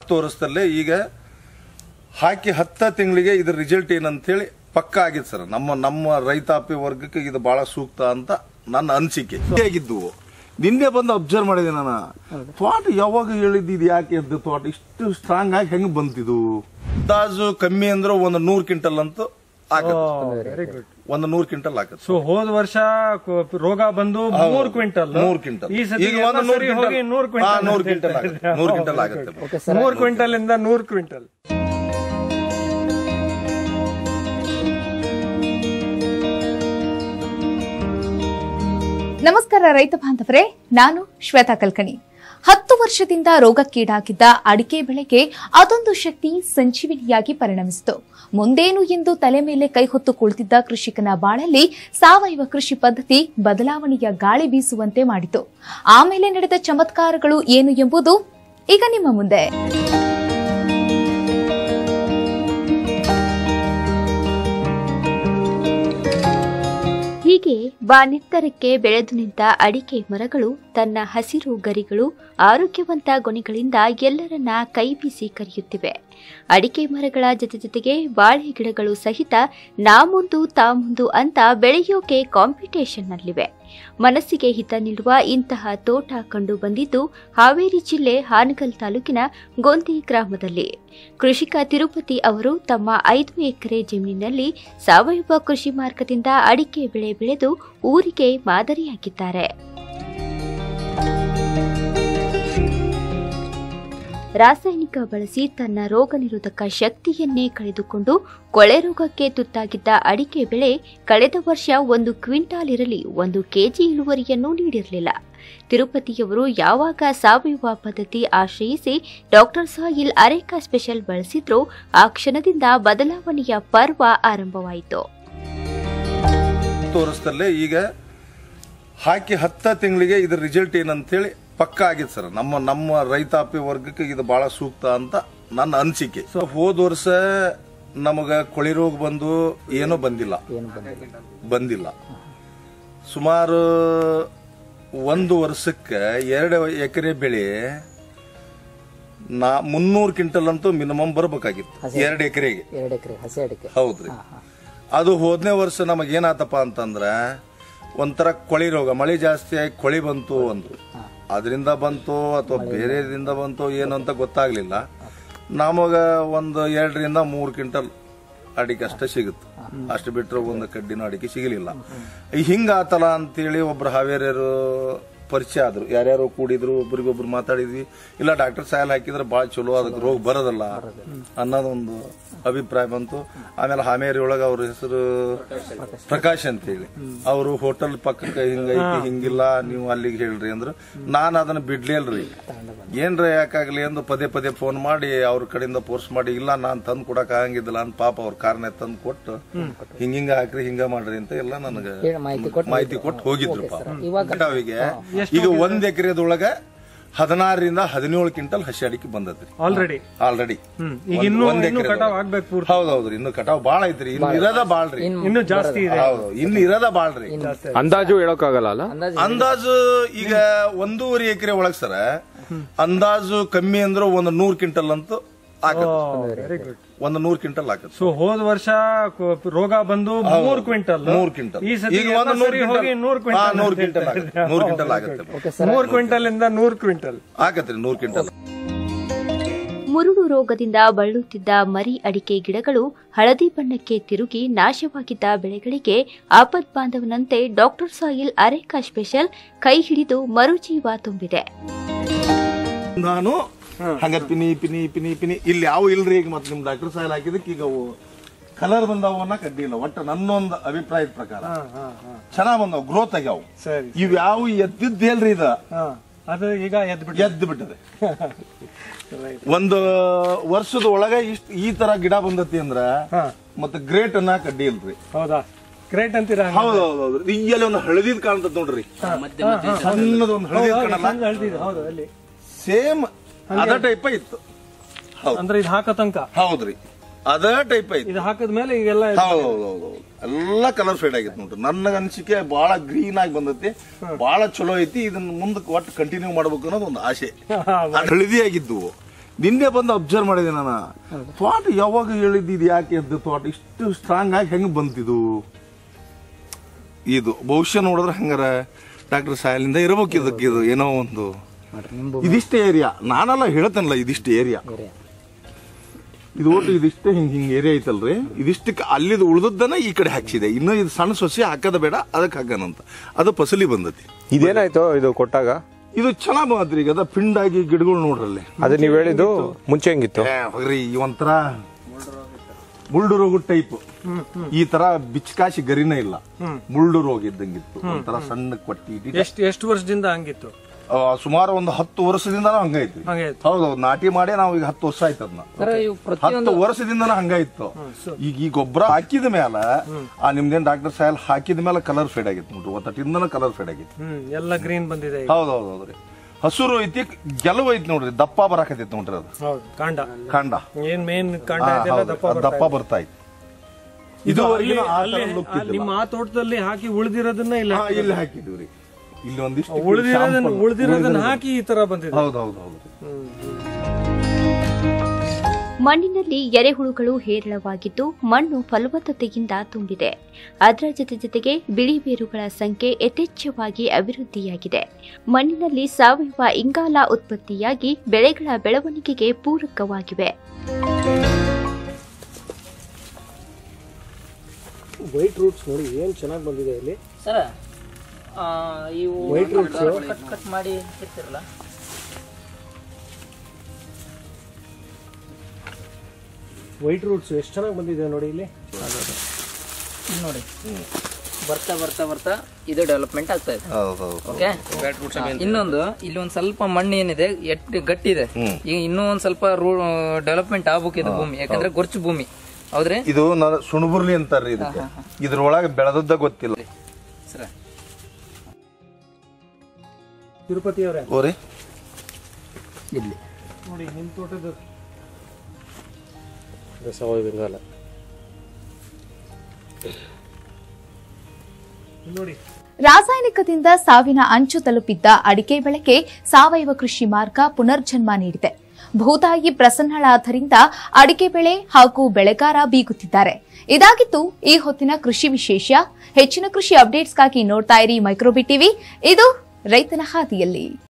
ಹತ್ತು ವರ್ಷದಲ್ಲೇ ಈಗ ಹಾಕಿ ಹತ್ತ ತಿಂಗಳಿಗೆ ಇದ್ರ ರಿಸಲ್ಟ್ ಏನಂತೇಳಿ ಪಕ್ಕ ಆಗಿತ್ತು ಸರ್ ನಮ್ಮ ನಮ್ಮ ರೈತಾಪಿ ವರ್ಗಕ್ಕೆ ಇದು ಬಹಳ ಸೂಕ್ತ ಅಂತ ನನ್ನ ಅನಿಸಿಕೆ ಹೇಗಿದ್ದು ನಿನ್ನೆ ಬಂದು ಅಬ್ಸರ್ವ್ ಮಾಡಿದೆ ನಾನು ತೋಟ ಯಾವಾಗ ಹೇಳಿದ್ದು ಇದು ಯಾಕೆ ಎದ್ದು ತೋಟ ಇಷ್ಟು ಸ್ಟ್ರಾಂಗ್ ಆಗಿ ಹೆಂಗ್ ಬಂತಿದು ಅಂದಾಜು ಕಮ್ಮಿ ಅಂದ್ರೆ ಒಂದು ನೂರ್ ಕ್ವಿಂಟಲ್ ಅಂತೂ ಆಗತ್ತೆ ವೆರಿ ಗುಡ್ ಒಂದು ನೂರ್ ಕ್ವಿಂಟಲ್ ಆಗತ್ತೆ ಸೊ ಹೋದ ವರ್ಷ ಕ- ರೋಗ ಬಂದು ಮೂರ್ ಕ್ವಿಂಟಲ್ ಮೂರ್ ಕ್ವಿಂಟಲ್ ಈ ಸತಿ ಈಗ ಎಲ್ಲ ಒಂದು ನೂರ್ ಸರಿ ಹೋಗಿ ನೂರ್ ಕ್ವಿಂಟಲ್ ಹಾ, ಕ್ವಿಂಟಲ್ ನೂರ್ ಅಂತ ಕ್ವಿಂಟಲ್ ಹೇಳ್ತಾ ಆಗುತ್ತೆ ಇದ್ದಾರೆ. ನೂರ್ Oh, ಕ್ವಿಂಟಲ್ very ಆಗುತ್ತೆ good. ಮೂರ್ ಕ್ವಿಂಟಲ್ ಇಂದ ನೂರ್ ಕ್ವಿಂಟಲ್ ನಮಸ್ಕಾರ ರೈತ ಬಾಂಧವರೇ ನಾನು ಶ್ವೇತಾ ಕಲ್ಕಣಿ ಹತ್ತು ವರ್ಷದಿಂದ ರೋಗಕ್ಕೀಡಾಗಿದ್ದ ಅಡಿಕೆ ಬೆಳೆಗೆ ಅದೊಂದು ಶಕ್ತಿ ಸಂಜೀವಿನಿಯಾಗಿ ಪರಿಣಮಿಸಿತು ಮುಂದೇನು ಎಂದು ತಲೆ ಮೇಲೆ ಕೈ ಹೊತ್ತು ಕುಳಿತಿದ್ದ ಕೃಷಿಕನ ಬಾಳಲ್ಲಿ ಸಾವಯವ ಕೃಷಿ ಪದ್ಧತಿ ಬದಲಾವಣೆಯ ಗಾಳಿ ಬೀಸುವಂತೆ ಮಾಡಿತು ಆಮೇಲೆ ನಡೆದ ಚಮತ್ಕಾರಗಳು ಏನು ಎಂಬುದು ಈಗ ನಿಮ್ಮ ಮುಂದೆ ಹೀಗೆ ಬಾನೆತ್ತರಕ್ಕೆ ಬೆಳೆದು ನಿಂತ ಅಡಿಕೆ ಮರಗಳು ತನ್ನ ಹಸಿರು ಗರಿಗಳು ಆರೋಗ್ಯವಂತ ಗೊನೆಗಳಿಂದ ಎಲ್ಲರನ್ನ ಕೈ ಬೀಸಿ ಕರೆಯುತ್ತಿವೆ ಅಡಿಕೆ ಮರಗಳ ಜೊತೆ ಜೊತೆಗೆ ಬಾಳೆ ಗಿಡಗಳು ಸಹಿತ ನಾ ಮುಂದು ತಾ ಮುಂದು ಅಂತ ಬೆಳೆಯೋಕೆ ಕಾಂಪಿಟೇಷನ್ನಲ್ಲಿವೆ ಮನಸ್ಸಿಗೆ ಹಿತ ನೀಡುವ ಇಂತಹ ತೋಟ ಕಂಡು ಬಂದಿದ್ದು ಹಾವೇರಿ ಜಿಲ್ಲೆ ಹಾನಗಲ್ ತಾಲೂಕಿನ ಗೊಂದಿ ಗ್ರಾಮದಲ್ಲಿ ಕೃಷಿಕ ತಿರುಪತಿ ಅವರು ತಮ್ಮ ಐದು ಎಕರೆ ಜಮೀನಿನಲ್ಲಿ ಸಾವಯವ ಕೃಷಿ ಮಾರ್ಗದಿಂದ ಅಡಿಕೆ ಬೆಳೆ ಬೆಳೆದು ಊರಿಗೆ ಮಾದರಿಯಾಗಿದ್ದಾರೆ ರಾಸಾಯನಿಕ ಬಳಸಿ ತನ್ನ ರೋಗ ನಿರೋಧಕ ಶಕ್ತಿಯನ್ನೇ ಕಳೆದುಕೊಂಡು ಕೊಳೆ ರೋಗಕ್ಕೆ ತುತ್ತಾಗಿದ್ದ ಅಡಿಕೆ ಬೆಳೆ ಕಳೆದ ವರ್ಷ ಒಂದು ಕ್ವಿಂಟಾಲ್ ಇರಲಿ ಒಂದು ಕೆಜಿ ಇಳುವರಿಯನ್ನು ನೀಡಿರಲಿಲ್ಲ ತಿರುಪತಿಯವರು ಯಾವಾಗ ಸಾವಯವ ಪದ್ಧತಿ ಆಶ್ರಯಿಸಿ ಡಾಕ್ಟರ್ ಸಾಯಿಲ್ ಅರೇಕಾ ಸ್ಪೆಷಲ್ ಬಳಸಿದ್ರೋ ಆ ಕ್ಷಣದಿಂದ ಬದಲಾವಣೆಯ ಪರ್ವ ಆರಂಭವಾಯಿತು ಹತ್ತು ವರ್ಷದಲ್ಲೇ ಈಗ ಹಾಕಿ ಹತ್ತ ತಿಂಗಳಿಗೆ ಇದ್ರ ರಿಸಲ್ಟ್ ಏನಂತೇಳಿ ಪಕ್ಕ ಆಗಿತ್ತು ಸರ್ ನಮ್ಮ ನಮ್ಮ ರೈತಾಪಿ ವರ್ಗಕ್ಕೆ ಇದು ಬಹಳ ಸೂಕ್ತ ಅಂತ ನನ್ನ ಅನಿಸಿಕೆ ಸೊ ಹೋದ ವರ್ಷ ನಮಗ ಕೊಳಿ ರೋಗ ಬಂದು ಏನೂ ಬಂದಿಲ್ಲ ಬಂದಿಲ್ಲ ಸುಮಾರು ಒಂದು ವರ್ಷಕ್ಕೆ ಎರಡು ಎಕರೆ ಬೆಳೆ ನಾ ಮುನ್ನೂರು ಕ್ವಿಂಟಲ್ ಅಂತೂ ಮಿನಿಮಮ್ ಬರ್ಬೇಕಾಗಿತ್ತು ಎರಡು ಎಕರೆಗೆ ಎರಡು ಎಕರೆ ಹಸಿ ಅಡಿಕೆ ಹೌದ್ರಿ ಅದು ಹೋದನೇ ವರ್ಷ ನಮಗ್ ಏನಾತಪ್ಪ ಅಂತಂದ್ರ ಒಂಥರ ಕೊಳಿ ರೋಗ ಮಳೆ ಜಾಸ್ತಿ ಆಗಿ ಕೊಳಿ ಬಂತು ಅಂದ್ರು ಅದರಿಂದ ಬಂತು ಅಥವಾ ಬೇರೆದಿಂದ ಬಂತು ಏನು ಅಂತ ಗೊತ್ತಾಗ್ಲಿಲ್ಲ ನಮಗ ಒಂದು ಎರಡರಿಂದ ಮೂರು ಕ್ವಿಂಟಲ್ ಅಡಿಕೆ ಅಷ್ಟೇ ಸಿಗುತ್ತೆ ಅಷ್ಟು ಬಿಟ್ರೆ ಒಂದು ಕಡ್ಡಿನ ಅಡಿಕೆ ಸಿಗಲಿಲ್ಲ ಹಿಂಗಾತಲ್ಲ ಅಂತೇಳಿ ಒಬ್ರು ಹಾವೇರಿಯರು ಪರಿಚಯ ಆದ್ರು ಯಾರ್ಯಾರು ಕೂಡಿದ್ರು ಒಬ್ರಿಗೊಬ್ರು ಮಾತಾಡಿದ್ವಿ ಇಲ್ಲ ಡಾಕ್ಟರ್ ಸಾಯಲ್ ಹಾಕಿದ್ರೆ ಭಾಳ ಚಲೋ ಅದಕ್ಕೆ ರೋಗ ಬರೋದಲ್ಲ ಅನ್ನೋದೊಂದು ಅಭಿಪ್ರಾಯ ಬಂತು ಆಮೇಲೆ ಹಾಮೇರಿ ಒಳಗ ಅವ್ರ ಹೆಸರು ಪ್ರಕಾಶ್ ಅಂತೇಳಿ ಅವರು ಹೋಟೆಲ್ ಪಕ್ಕಕ್ಕೆ ಹಿಂಗೈತಿ ಹಿಂಗಿಲ್ಲ ನೀವು ಅಲ್ಲಿಗೆ ಹೇಳ್ರಿ ಅಂದ್ರು ನಾನು ಅದನ್ನ ಬಿಡ್ಲಿಲ್ರಿ ಏನ್ರ ಯಾಕಾಗ್ಲಿ ಎಂದು ಪದೇ ಪದೇ ಫೋನ್ ಮಾಡಿ ಅವ್ರ ಕಡೆಯಿಂದ ಫೋರ್ಸ್ ಮಾಡಿ ಇಲ್ಲ ನಾನ್ ತಂದ್ ಕೊಡಕ್ ಆಗಂಗಿದ್ದಿಲ್ಲ ಅಂತ ಪಾಪ ಅವ್ರ ಕಾರ್ನ ತಂದ್ ಕೊಟ್ಟು ಹಿಂಗಿಂಗ ಹಾಕ್ರಿ ಹಿಂಗ ಮಾಡ್ರಿ ಅಂತ ಎಲ್ಲ ನನಗ ಹೇಳಿ ಮಾಹಿತಿ ಕೊಟ್ಟು ಮಾಹಿತಿ ಕೊಟ್ಟು ಹೋಗಿದ್ರು ಪಾಪ ಇವಾಗ ಕಟಾವಿಗೆ ಈಗ ಒಂದ್ ಎಕರೆದೊಳಗ ಹದಿನಾರರಿಂದ ಹದಿನೇಳು ಕ್ವಿಂಟಲ್ ಹಸಿ ಅಡಿಕೆ ಬಂದದ್ರಿ ಆಲ್ರೆಡಿ ಆಲ್ರೆಡಿ ಹ್ಮ್ ಈಗ ಇನ್ನೂ ಇನ್ನೂ ಕಟಾವ್ ಆಗ್ಬೇಕು ಪೂರ್ತಿ ಹೌದೌದ್ರಿ ಇನ್ನು ಕಟಾವ್ ಬಾಳ ಐತ್ರಿ ಇನ್ನು ಇರದ ಬಾಳ್ರಿ ಇನ್ನೂ ಜಾಸ್ತಿ ಇದೆ ಹೌದು ಇನ್ನು ಇರದ ಬಾಳ್ರಿ ಅಂದಾಜು ಹೇಳೋಕ್ಕಾಗಲ್ಲ ಅಲ್ಲ ಅಂದಾಜು ಅಂದಾಜು ಈಗ ಒಂದೂವರೆ ಎಕರೆ ಒಳಗ್ ಸರ ಅಂದಾಜು ಕಮ್ಮಿ ಅಂದ್ರೆ ಒಂದು ನೂರ್ ಕ್ವಿಂಟಲ್ ಅಂತೂ ಆಗತ್ತೆ ವೆರಿ ಗುಡ್ ಒಂದು ನೂರ್ ಕ್ವಿಂಟಲ್ ಆಗತ್ತೆ ಸೊ ಹೋದ ವರ್ಷ ಕ- ರೋಗ ಬಂದು ಮೂರ್ ಕ್ವಿಂಟಲ್ ಮೂರ್ ಕ್ವಿಂಟಲ್ ಈ ಸತಿ ಈಗ ಎಲ್ಲ ಒಂದು ನೂರ್ ಸರಿ ಹೋಗಿ ನೂರ್ ಕ್ವಿಂಟಲ್ ಹಾ, ಕ್ವಿಂಟಲ್ ನೂರ್ ಅಂತ ಕ್ವಿಂಟಲ್ ಹೇಳ್ತಾ ಆಗತ್ತೆ ಇದ್ದಾರೆ. ನೂರ್ Oh, ಕ್ವಿಂಟಲ್ very ಆಗತ್ತೆ good. ಓಕೆ ಸರ್ ಮೂರ್ ಕ್ವಿಂಟಲ್ ಇಂದ ನೂರ್ ಕ್ವಿಂಟಲ್ ಆಗತ್ರಿ ನೂರ್ ಕ್ವಿಂಟಲ್ ಮುರುಡು ರೋಗದಿಂದ ಬಳಲುತ್ತಿದ್ದ ಮರಿ ಅಡಿಕೆ ಗಿಡಗಳು ಹಳದಿ ಬಣ್ಣಕ್ಕೆ ತಿರುಗಿ ನಾಶವಾಗಿದ್ದ ಬೆಳೆಗಳಿಗೆ ಆಪತ್ ಬಾಂಧವನಂತೆ ಡಾಕ್ಟರ್ ಸಾಯಿಲ್ ಅರೇಕಾ ಸ್ಪೆಷಲ್ ಕೈ ಹಿಡಿದು ಮರುಜೀವ ತುಂಬಿದೆ ನಾನು ಹಂಗ ಪಿನಿ ಪಿನಿ ಪಿನಿ ಪಿನಿ ಇಲ್ಲಿ ಯಾವ ಇಲ್ರಿ ಈಗ ಮತ್ತೆ ನಿಮ್ ಡಾಕ್ಟರ್ ಸಾಯಲ್ ಹಾಕಿದಕ್ಕೆ ಈಗ ಅವು ಕಲರ್ ಬಂದಾವ ಅನ್ನಕ್ ಅಡ್ಡಿ ಇಲ್ಲ ಒಟ್ಟ ನನ್ನೊಂದು ಅಭಿಪ್ರಾಯದ ಪ್ರಕಾರ ಚೆನ್ನಾಗ್ ಬಂದಾವ್ ಗ್ರೋತ್ ಆಗ್ಯಾವ ಸರಿ ಇವ್ ಯಾವ ಎದ್ದಿದ್ದು ಹೇಳ್ರಿ ಇದ ಹಾ ಅದು ಈಗ ಎದ್ ಬಿಟ್ಟು ಎದ್ದು ಬಿಟ್ಟದೆ ಒಂದು ವರ್ಷದ ಒಳಗ ಇಷ್ಟ ಈ ತರ ಗಿಡ ಬಂದತಿ ಅಂದ್ರ ಹಾ ಮತ್ತೆ ಗ್ರೇಟ್ ಅನ್ನಕ್ ಅಡ್ಡಿ ಇಲ್ರಿ ಹೌದಾ ಗ್ರೇಟ್ ಅಂತೀರಾ ಹಂಗಾದ್ರೆ? ಹೌದು ಹೌದು ಹೌದು ಈಗೆಲ್ಲ ಒಂದು ಹಳದಿದ್ ಕಾಣ್ತದ ನೋಡ್ರಿ ಸಣ್ಣದ ಒಂದು ಹಳದಿದ್ ಹೌದು, ಕಾಣಲ್ಲ ಸಣ್ಣ ಹಳ್ದಿದೆ, ಹೌದು ಅಲ್ಲಿ ಸೇಮ್ ಅದ ಟೈಪ್ ಇತ್ತು ಹೌದು ಅಂದ್ರೆ ಇದು ಹಾಕೋ ತನಕ ಹೌದ್ರಿ ಅದ ಟೈಪ್ ಐತಿ ಇದು ಹಾಕದ ಮೇಲೆ ಈಗೆಲ್ಲ ಹೌದು ಹೌದು ಹೌದು ಎಲ್ಲ ಕಲರ್ ಫೇಡ್ ಆಗೈತೆ ನೋಡ್ರಿ ನನ್ನ ಅನಿಸಿಕೆ ಬಹಳ ಗ್ರೀನ್ ಆಗಿ ಬಂದೈತಿ ಬಹಳ ಚಲೋ ಐತಿ ಇದನ್ನ ಮುಂದಕ್ಕೆ ಒಟ್ಟು ಕಂಟಿನ್ಯೂ ಮಾಡ್ಬೇಕು ಅನ್ನೋದು ಒಂದು ಆಸೆ ಅದ್ ಹಳದಿ ಆಗಿದ್ದು ನಿನ್ನೆ ಬಂದು ಅಬ್ಸರ್ವ್ ಮಾಡಿದೆ ನಾನು ತೋಟ ಯಾವಾಗ ಹೇಳಿದ್ದು ಯಾಕೆ ಎದ್ದು ತೋಟ ಇಷ್ಟು ಸ್ಟ್ರಾಂಗ್ ಆಗಿ ಹೆಂಗ್ ಬಂತಿದು ಇದು ಬಹುಶಃ ನೋಡಿದ್ರೆ ಹಂಗಾರ ಡಾಕ್ಟರ್ ಸಾಯಲಿಂದ ಇರಬೇಕು ಇದಕ್ಕೆ ಇದು ಏನೋ ಒಂದು ಇದಿಷ್ಟೇ ಏರಿಯಾ ನಾನೆಲ್ಲ ಹೇಳ್ತೇನಲ್ಲ ಇದಿಷ್ಟು ಏರಿಯಾ ಇದು ಒಟ್ಟು ಇದಿಷ್ಟೇ ಹಿಂಗ್ ಹಿಂಗ್ ಏರಿಯಾ ಐತಲ್ರಿ ಇದಿಷ್ಟಕ್ಕೆ ಅಲ್ಲಿದು ಉಳ್ದದ್ದನ್ನ ಈ ಕಡೆ ಹಾಕ್ಸಿದೆ ಇನ್ನು ಇದು ಸಣ್ಣ ಸೊಸೆ ಹಾಕದ ಬೇಡ ಅದಕ್ಕೆ ಹಾಕನಂತ ಅದು ಫಸಲಿ ಬಂದತಿ ಇದೇನಾಯ್ತು ಇದು ಕೊಟ್ಟಾಗ ಇದು ಚೆನ್ನಾಗ್ ಬಂದ್ರಿ ಈಗ ಅದ ಪಿಂಡಾಗಿ ಗಿಡಗಳು ನೋಡ್ರಲ್ಲಿ ಅದು ನೀವ್ ಹೇಳಿದ್ದು ಮುಂಚೆ ಹೆಂಗಿತ್ತು ಏ, ಹೋಗ್ರಿ ಈ ಒಂಥರ ಮುಳ್ಳು ರೋಗ ಟೈಪ್ ಈ ತರ ಬಿಚ್ಕಾಶಿ ಗರಿನೇ ಇಲ್ಲ ಮುಳ್ಳು ರೋಗ ಇದ್ದಂಗಿತ್ತು ಒಂಥರ ಸಣ್ಣ ಕೊಟ್ಟಿ ಇದ್ದಿದ್ದು. ಎಷ್ಟು ಎಷ್ಟು ವರ್ಷದಿಂದ ಹಂಗಿತ್ತು ಆ, ಸುಮಾರು ಒಂದು ಹತ್ತು ವರ್ಷದಿಂದ ಹಂಗೈತಿ ಹಂಗಾಯ್ತು ಹೌದೌದು ನಾಟಿ ಮಾಡಿ ನಾವು ಈಗ ಹತ್ತು ವರ್ಷ ಆಯ್ತು ಅದನ್ನ ಹತ್ತು ವರ್ಷದಿಂದ ಹಂಗಾಯ್ತು ಈಗ ಈ ಗೊಬ್ಬರ ಹಾಕಿದ ಮೇಲೆ ಆ ನಿಮ್ದೇನ್ ಡಾಕ್ಟರ್ ಸಾಯಲ್ ಹಾಕಿದ ಮೇಲೆ ಕಲರ್ ಫೇಡ್ ಆಗಿತ್ತು ನೋಡ್ರಿ ಒತ್ತಟ್ಟಿಂದನ ಕಲರ್ ಫೇಡ್ ಆಗಿತ್ತು ಹ್ಮ್ ಎಲ್ಲ ಗ್ರೀನ್ ಬಂದಿದೆ ಈಗ. ಹೌದೌದು ಹೌದ್ರಿ ಹಸುರು ಐತಿ ಗೆಲುವು ಐತಿ ನೋಡ್ರಿ ದಪ್ಪ ಬರಾಕತೈತಿ ನೋಡ್ರಿ ಅದು ಹೌದು ಕಾಂಡ ಕಾಂಡ ಏನ್ ಮೇನ್ ಕಾಂಡ ಹಾ, ಇದೆಲ್ಲ ಹೌದು. ದಪ್ಪ ಅದು ಬರ್ತಾ ದಪ್ಪ ಇದೆ. ಬರ್ತಾ ಇತ್ತು ಇದು ಅಲ್ಲಿ ಇದುವರೆಗಿನ ಆ ಅಲ್ಲಿ ಥರ look ಆ ಇದ್ದಿಲ್ಲ. ನಿಮ್ಮ ಆ ತೋಟದಲ್ಲಿ ಹಾಕಿ ಉಳಿದಿರೋದನ್ನ ಇಲ್ಲ ಹಾ, ಇಲ್ಲಿ ಹಾಕಿದ್ವಿ ಇಲ್ಲಿ ಒಂದಿಷ್ಟು ಉಳಿದಿರೋದನ್ನ sample. ಉಳಿದಿರೋದನ್ನ ಹಾಕಿ ಈ ತರ ಬಂದಿದೆ ಹೌದು ಹೌದು ಹೌದು ಮಣ್ಣಿನಲ್ಲಿ ಎರೆಹುಳುಗಳು ಹೇರಳವಾಗಿದ್ದು ಮಣ್ಣು ಫಲವತ್ತತೆಯಿಂದ ತುಂಬಿದೆ ಅದರ ಜೊತೆ ಜೊತೆಗೆ ಬಿಳಿ ಬೇರುಗಳ ಸಂಖ್ಯೆ ಯಥೇಚ್ಛವಾಗಿ ಅಭಿವೃದ್ಧಿಯಾಗಿದೆ ಮಣ್ಣಿನಲ್ಲಿ ಸಾವಯವ ಇಂಗಾಲ ಉತ್ಪತ್ತಿಯಾಗಿ ಬೆಳೆಗಳ ಬೆಳವಣಿಗೆಗೆ ಪೂರಕವಾಗಿವೆ ವೈಟ್ ರೂಟ್ಸ್ ನೋಡಿ ಏನ್ ಚೆನ್ನಾಗಿ ಬಂದಿದೆ ಇಲ್ಲಿ ಸರ ಆ, ಇವು White roots? ಕಟ್ ಕಟ್ ಮಾಡಿ ಇರ್ತಿರಲ್ಲ ವೈಟ್ ರೂಟ್ಸ್ ಎಷ್ಟು ಚೆನ್ನಾಗಿ ಬಂದಿದೆ ನೋಡಿ ಇಲ್ಲಿ ಇಲ್ಲಿ ನೋಡಿ ಬರ್ತಾ ಬರ್ತಾ ಬರ್ತಾ ಇದು ಡೆವಲಪ್ಮೆಂಟ್ ಆಗ್ತಾ ಇದೆ ಹೌದು ಹೌದು ಓಕೆ ಇನ್ನೊಂದು ಇಲ್ಲಿ ಒಂದ್ ಸ್ವಲ್ಪ ಮಣ್ಣು ಏನಿದೆ ಎಟ್ ಗಟ್ಟಿದೆ ಈಗ ಇನ್ನೂ ಒಂದ್ ಸ್ವಲ್ಪ ಡೆವಲಪ್ಮೆಂಟ್ ಆಗ್ಬೇಕಿದೆ ಭೂಮಿ ಯಾಕಂದ್ರೆ ಗೊರ್ಚು ಭೂಮಿ ಹೌದ್ರಿ ಇದು ನ- ಸುಣಬುರ್ಲಿ ಅಂತಾರ್ರಿ ಇದಕ್ಕೆ ಇದ್ರೊಳಗೆ ಬೆಳೆದದ್ದ ಗೊತ್ತಿಲ್ಲ ಸರ ತಿರುಪತಿ ಅವರೇ ಓರಿ ಇಲ್ಲಿ ನೋಡಿ ನಿಮ್ ತೋಟದ ನೋಡಿ ರಾಸಾಯನಿಕದಿಂದ ಸಾವಿನ ಅಂಚು ತಲುಪಿದ್ದ ಅಡಿಕೆ ಬೆಳೆಗೆ ಸಾವಯವ ಕೃಷಿ ಮಾರ್ಗ ಪುನರ್ಜನ್ಮ ನೀಡಿದೆ ಭೂತಾಯಿ ಪ್ರಸನ್ನಳಾದ್ದರಿಂದ ಅಡಿಕೆ ಬೆಳೆ ಹಾಗೂ ಬೆಳೆಗಾರ ಬೀಗುತ್ತಿದ್ದಾರೆ ಇದಾಗಿತ್ತು ಈ ಹೊತ್ತಿನ ಕೃಷಿ ವಿಶೇಷ ಹೆಚ್ಚಿನ ಕೃಷಿ ಅಪ್ಡೇಟ್ಸ್ಗಾಗಿ ನೋಡ್ತಾ ಇರಿ ಮೈಕ್ರೋಬಿ ಟಿವಿ ಇದು ರೈತನ ಹಾದಿಯಲ್ಲಿ